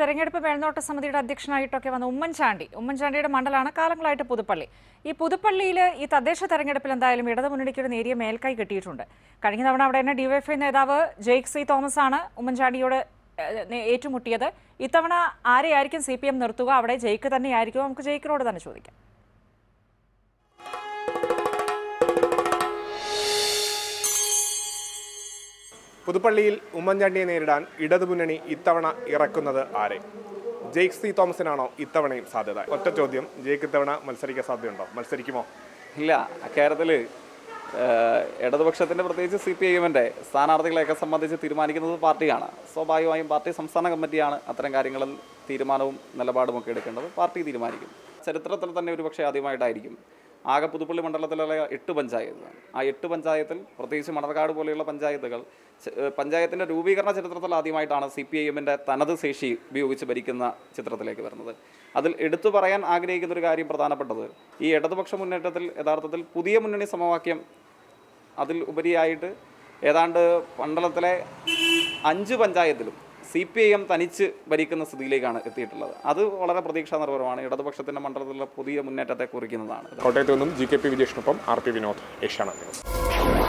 തെരഞ്ഞെടുപ്പ് മേൽനോട്ട സമിതിയുടെ അധ്യക്ഷനായിട്ടൊക്കെ വന്ന ഉമ്മൻചാണ്ടി ഉമ്മൻചാണ്ടിയുടെ മണ്ഡലമാണ് കാലങ്ങളായിട്ട് പുതുപ്പള്ളി ഈ പുതുപ്പള്ളിയിൽ ഈ തദ്ദേശ തെരഞ്ഞെടുപ്പിൽ എന്തായാലും ഇടതുമുന്നണിക്ക് ഒരു നേരിയ മേൽക്കൈ കിട്ടിയിട്ടുണ്ട് കഴിഞ്ഞ തവണ അവിടെ തന്നെ ഡിവൈഎഫ്ഐ നേതാവ് ജെയ്ക് സി തോമസ് ആണ് ഉമ്മൻചാണ്ടിയോട് ഏഹ്, നേ- ഏറ്റുമുട്ടിയത് ഇത്തവണ ആരെയായിരിക്കും സി പി എം നിർത്തുക അവിടെ ജയിക്ക് തന്നെയായിരിക്കും നമുക്ക് ജയിക്കിനോട് തന്നെ ചോദിക്കാം പുതുപ്പള്ളിയിൽ ഉമ്മൻചാണ്ടിയെ നേരിടാൻ ഇടതുമുന്നണി ഇത്തവണ ഇറക്കുന്നത് ആരെ ജെയ്ക് സി തോമസിനാണോ ഇത്തവണയും സാധ്യത ഒറ്റ ചോദ്യം ജെയ്ക്ക് ഇത്തവണ മത്സരിക്കാൻ സാധ്യതയുണ്ടോ മത്സരിക്കുമോ ഇല്ല അക്കാര്യത്തിൽ ഇടതുപക്ഷത്തിൻ്റെ പ്രത്യേകിച്ച് സി പി ഐ എമ്മിൻ്റെ സ്ഥാനാർത്ഥികളെയൊക്കെ സംബന്ധിച്ച് തീരുമാനിക്കുന്നത് പാർട്ടിയാണ് സ്വാഭാവികമായും പാർട്ടി സംസ്ഥാന കമ്മിറ്റിയാണ് അത്തരം കാര്യങ്ങളിൽ തീരുമാനവും നിലപാടുമൊക്കെ എടുക്കേണ്ടത് പാർട്ടി തീരുമാനിക്കും ചരിത്രത്തിൽ തന്നെ ഒരു പക്ഷേ ആദ്യമായിട്ടായിരിക്കും ആകെ പുതുപ്പള്ളി മണ്ഡലത്തിലുള്ള എട്ട് പഞ്ചായത്ത് ആ എട്ട് പഞ്ചായത്തിൽ പ്രത്യേകിച്ച് മണർകാട് പോലെയുള്ള പഞ്ചായത്തുകൾ ച- ഏഹ് പഞ്ചായത്തിൻ്റെ രൂപീകരണ ചരിത്രത്തിൽ ആദ്യമായിട്ടാണ് സി പി ഐ എമ്മിൻ്റെ തനത് ശേഷി ഉപയോഗിച്ച് ഭരിക്കുന്ന ചിത്രത്തിലേക്ക് വരുന്നത് അതിൽ എടുത്തു പറയാൻ ആഗ്രഹിക്കുന്ന ഒരു കാര്യം പ്രധാനപ്പെട്ടത് ഈ ഇടതുപക്ഷ മുന്നേറ്റത്തിൽ യഥാർത്ഥത്തിൽ പുതിയ മുന്നണി സമവാക്യം അതിൽ ഉപരിയായിട്ട് ഏതാണ്ട് മണ്ഡലത്തിലെ അഞ്ച് പഞ്ചായത്തിലും സി പി ഐ എം തനിച്ച് ഭരിക്കുന്ന സ്ഥിതിയിലേക്കാണ് എത്തിയിട്ടുള്ളത് അത് വളരെ പ്രതീക്ഷാ നിർഭരമാണ് ഇടതുപക്ഷത്തിൻ്റെ മണ്ഡലത്തിലുള്ള പുതിയ മുന്നേറ്റത്തെ കുറിക്കുന്നതാണ് കോട്ടയത്ത് നിന്നും ജി കെ പി വിജേഷിനൊപ്പം ആർ പി വിനോദ് ഏഷ്യാനെറ്റ് ന്യൂസ്